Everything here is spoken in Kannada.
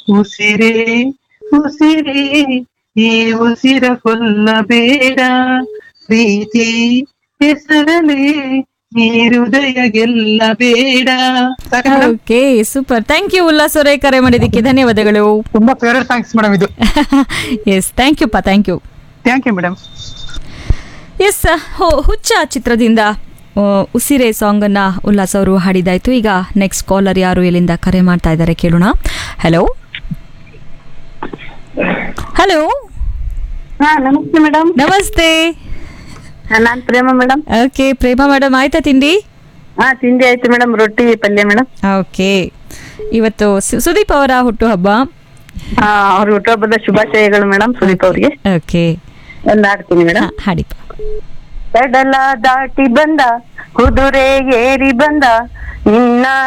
ಉಸಿರೇ ಉಸಿರೇ ಈ ಉಸಿರ ಕೊಲ್ಲಬೇಡ ಪ್ರೀತಿ ಹೆಸರಲೇ ಈ ಹೃದಯ ಗೆಲ್ಲಬೇಡ ಸಾಕಾ madam? Okay super thank you Ullas ಅವರೇ ಕರೆ ಮಾಡಿದ್ದಕ್ಕೆ ಧನ್ಯವಾದಗಳು ತುಂಬಾ ಫೇವರೇಟ್ ಸಾಂಗ್ಸ್ ಮೇಡಮ್ ಇದು ಎಸ್ ಥ್ಯಾಂಕ್ ಯು ಪಾ thank you thank you madam yes Huccha ಚಿತ್ರದಿಂದ ಆ, ಉಸಿರೆ ಸಾಂಗನ್ನು ಉಲ್ಲಾಸ್ ಅವರು ಹಾಡಿದಾಯ್ತು ಈಗ ನೆಕ್ಸ್ಟ್ ಕಾಲರ್ ಯಾರು ಎಲ್ಲಿಂದ ಕರೆ ಮಾಡ್ತಾ ಇದ್ದಾರೆ ಕೇಳೋಣ ಹಲೋ ಹಲೋ ಹಾ ನಮಸ್ತೆ ಮೇಡಮ್ ನಮಸ್ತೆ ನಾನ್ Prema madam okay Prema madam ಆಯ್ತಾ ತಿಂಡಿ ಹಾ ತಿಂಡಿ ಆಯ್ತು ಮೇಡಮ್ ರೊಟ್ಟಿ ಪಲ್ಯ ಮೇಡಮ್ ಓಕೆ ಇವತ್ತು ಸು- ಸುದೀಪ್ ಅವರ ಹುಟ್ಟುಹಬ್ಬ ಹಾ ಅವ್ರ ಹುಟ್ಟುಹಬ್ಬದ ಶುಭಾಶಯಗಳು ಮೇಡಮ್ ಸುದೀಪ್ ಅವ್ರಿಗೆ ಓಕೆ ಒಂದ್ ಹಾಡ್ತೀನಿ ಮೇಡಮ್ ಹಾಡಿಪ್ಪ ಕಡಲ ದಾಟಿ ಬಂದ ಕುದುರೆ ಏರಿ ಬಂದ ನಿನ್ನ